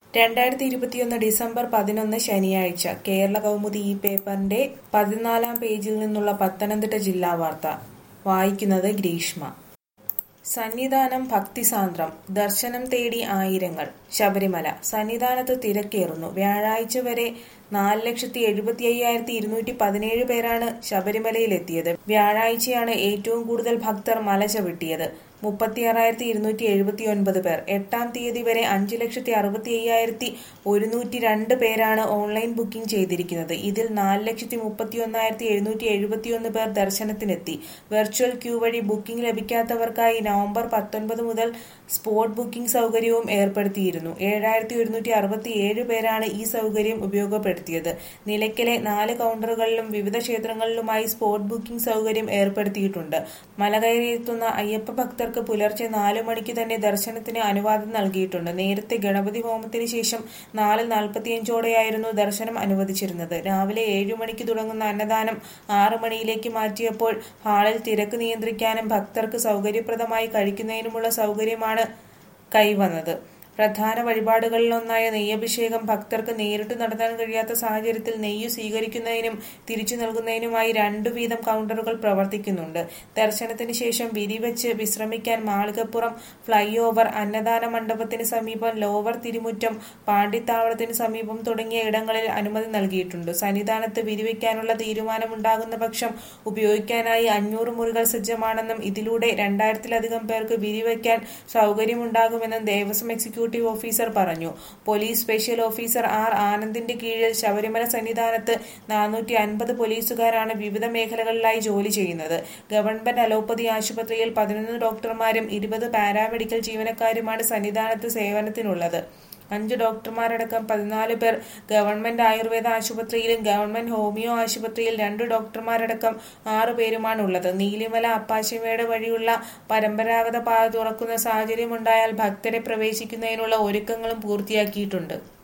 രണ്ടായിരത്തി ഇരുപത്തിയൊന്ന് ഡിസംബർ പതിനൊന്ന് ശനിയാഴ്ച കേരള കൗമുദി ഈ പേപ്പറിന്റെ പതിനാലാം പേജിൽ നിന്നുള്ള പത്തനംതിട്ട ജില്ലാ വാർത്ത വായിക്കുന്നത് ഗ്രീഷ്മ സന്നിധാനം ഭക്തിസാന്ദ്രം ദർശനം തേടി ആയിരങ്ങൾ ശബരിമല സന്നിധാനത്ത് തിരക്കേറുന്നു വ്യാഴാഴ്ച വരെ നാല് ലക്ഷത്തി എഴുപത്തി അയ്യായിരത്തി ഇരുന്നൂറ്റി പതിനേഴ് പേരാണ് ശബരിമലയിലെത്തിയത് വ്യാഴാഴ്ചയാണ് ഏറ്റവും കൂടുതൽ ഭക്തർ മല ചവിട്ടിയത് മുപ്പത്തിയാറായിരത്തി ഇരുന്നൂറ്റി എഴുപത്തി ഒൻപത് പേർ എട്ടാം തീയതി വരെ അഞ്ച് ലക്ഷത്തി അറുപത്തി അയ്യായിരത്തി ഒരുന്നൂറ്റി രണ്ട് പേരാണ് ഓൺലൈൻ ബുക്കിംഗ് ചെയ്തിരിക്കുന്നത് ഇതിൽ നാല് ലക്ഷത്തി മുപ്പത്തി ഒന്നായിരത്തി എഴുന്നൂറ്റി എഴുപത്തിയൊന്ന് പേർ ദർശനത്തിനെത്തി വെർച്വൽ ക്യൂ വഴി ബുക്കിംഗ് ലഭിക്കാത്തവർക്കായി നവംബർ പത്തൊൻപത് മുതൽ സ്പോട്ട് ബുക്കിംഗ് സൗകര്യവും ഏർപ്പെടുത്തിയിരുന്നു ഏഴായിരത്തി ഒരുന്നൂറ്റി അറുപത്തി ഏഴ് പേരാണ് ഈ സൗകര്യം ഉപയോഗപ്പെടുത്തിയത് നിലയ്ക്കലെ നാല് കൗണ്ടറുകളിലും വിവിധ ക്ഷേത്രങ്ങളിലുമായി സ്പോട്ട് ബുക്കിംഗ് സൗകര്യം ഏർപ്പെടുത്തിയിട്ടുണ്ട് മല കയറിയെത്തുന്ന അയ്യപ്പ ഭക്തർക്ക് പുലർച്ചെ നാലു മണിക്ക് തന്നെ ദർശനത്തിന് അനുവാദം നൽകിയിട്ടുണ്ട് നേരത്തെ ഗണപതി ഹോമത്തിന് ശേഷം നാല് നാൽപ്പത്തിയഞ്ചോടെയായിരുന്നു ദർശനം അനുവദിച്ചിരുന്നത് രാവിലെ ഏഴു മണിക്ക് തുടങ്ങുന്ന അന്നദാനം ആറു മണിയിലേക്ക് മാറ്റിയപ്പോൾ ഹാളിൽ തിരക്ക് നിയന്ത്രിക്കാനും ഭക്തർക്ക് സൗകര്യപ്രദമായി കഴിക്കുന്നതിനുമുള്ള സൗകര്യമാണ് കൈവന്നത് പ്രധാന വഴിപാടുകളിലൊന്നായ നെയ്യഭിഷേകം ഭക്തർക്ക് നേരിട്ട് നടത്താൻ കഴിയാത്ത സാഹചര്യത്തിൽ നെയ്യ് സ്വീകരിക്കുന്നതിനും തിരിച്ചു നൽകുന്നതിനുമായി രണ്ടു വീതം കൗണ്ടറുകൾ പ്രവർത്തിക്കുന്നുണ്ട് ദർശനത്തിന് ശേഷം വിരിവെച്ച് വിശ്രമിക്കാൻ മാളികപ്പുറം ഫ്ലൈ ഓവർ അന്നദാന മണ്ഡപത്തിന് സമീപം ലോവർ തിരുമുറ്റം പാണ്ടിത്താവളത്തിന് സമീപം തുടങ്ങിയ ഇടങ്ങളിൽ അനുമതി നൽകിയിട്ടുണ്ട് സന്നിധാനത്ത് വിരിവെക്കാനുള്ള തീരുമാനമുണ്ടാകുന്ന പക്ഷം ഉപയോഗിക്കാനായി അഞ്ഞൂറ് മുറികൾ സജ്ജമാണെന്നും ഇതിലൂടെ രണ്ടായിരത്തിലധികം പേർക്ക് വിരിവെക്കാൻ സൗകര്യമുണ്ടാകുമെന്നും ദേവസ്വം എക്സിക്യൂട്ടീവ് ഓഫീസർ പറഞ്ഞു പോലീസ് സ്പെഷ്യൽ ഓഫീസർ ആർ ആനന്ദിന്റെ കീഴിൽ ശബരിമല സന്നിധാനത്ത് നാനൂറ്റി അൻപത് പോലീസുകാരാണ് വിവിധ മേഖലകളിലായി ജോലി ചെയ്യുന്നത് ഗവൺമെന്റ് അലോപ്പതി ആശുപത്രിയിൽ പതിനൊന്ന് ഡോക്ടർമാരും ഇരുപത് പാരാമെഡിക്കൽ ജീവനക്കാരുമാണ് സന്നിധാനത്ത് സേവനത്തിനുള്ളത് അഞ്ച് ഡോക്ടർമാരടക്കം പതിനാല് പേർ ഗവൺമെന്റ് ആയുർവേദ ആശുപത്രിയിലും ഗവൺമെന്റ് ഹോമിയോ ആശുപത്രിയിൽ രണ്ട് ഡോക്ടർമാരടക്കം ആറു പേരുമാണുള്ളത് നീലിമല അപ്പാശിമേട് വഴിയുള്ള പരമ്പരാഗത പാത തുറക്കുന്ന സാഹചര്യമുണ്ടായാൽ ഭക്തരെ പ്രവേശിക്കുന്നതിനുള്ള ഒരുക്കങ്ങളും പൂർത്തിയാക്കിയിട്ടുണ്ട്